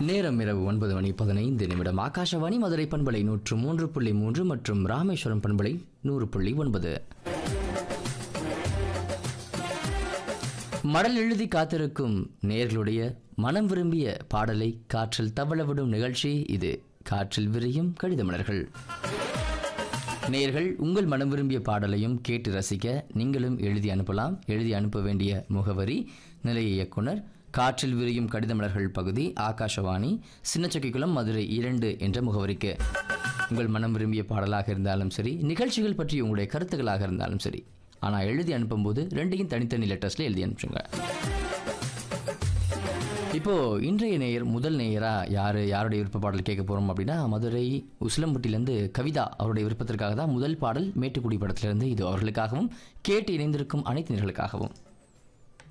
நேரம் இரவு ஒன்பது மணி பதினைந்து நிமிடம் ஆகாஷவாணி மதுரை பண்பலை நூற்று மூன்று புள்ளி மூன்று மற்றும் ராமேஸ்வரம் பண்பலை நூறு புள்ளி ஒன்பது மடல் எழுதி காத்திருக்கும் நேர்களுடைய மனம் விரும்பிய பாடலை காற்றில் தவளவிடும் நிகழ்ச்சி இது காற்றில் விரியும் கடிதமலர்கள் நேர்கள் உங்கள் மனம் விரும்பிய பாடலையும் கேட்டு ரசிக்க நீங்களும் எழுதி அனுப்பலாம் எழுதி அனுப்ப வேண்டிய முகவரி நிலைய இயக்குனர் காற்றில் விரியும் கடிதமலர்கள் பகுதி ஆகாஷவாணி சின்னச்சக்கிக்குளம் மதுரை இரண்டு என்ற முகவரிக்கு உங்கள் மனம் விரும்பிய பாடலாக இருந்தாலும் சரி நிகழ்ச்சிகள் பற்றி உங்களுடைய கருத்துக்களாக இருந்தாலும் சரி ஆனால் எழுதி அனுப்பும்போது ரெண்டையும் தனித்தனி லெட்டர்ஸில் எழுதி அனுப்புங்க இப்போ இன்றைய நேயர் முதல் நேயரா யாரு யாருடைய விருப்ப பாடல் கேட்க போறோம் அப்படின்னா மதுரை உசிலம்பட்டியிலேருந்து கவிதா அவருடைய விருப்பத்திற்காக தான் முதல் பாடல் மேட்டுக்குடி படத்திலிருந்து இது அவர்களுக்காகவும் கேட்டு இணைந்திருக்கும் அனைத்து நேர்களுக்காகவும்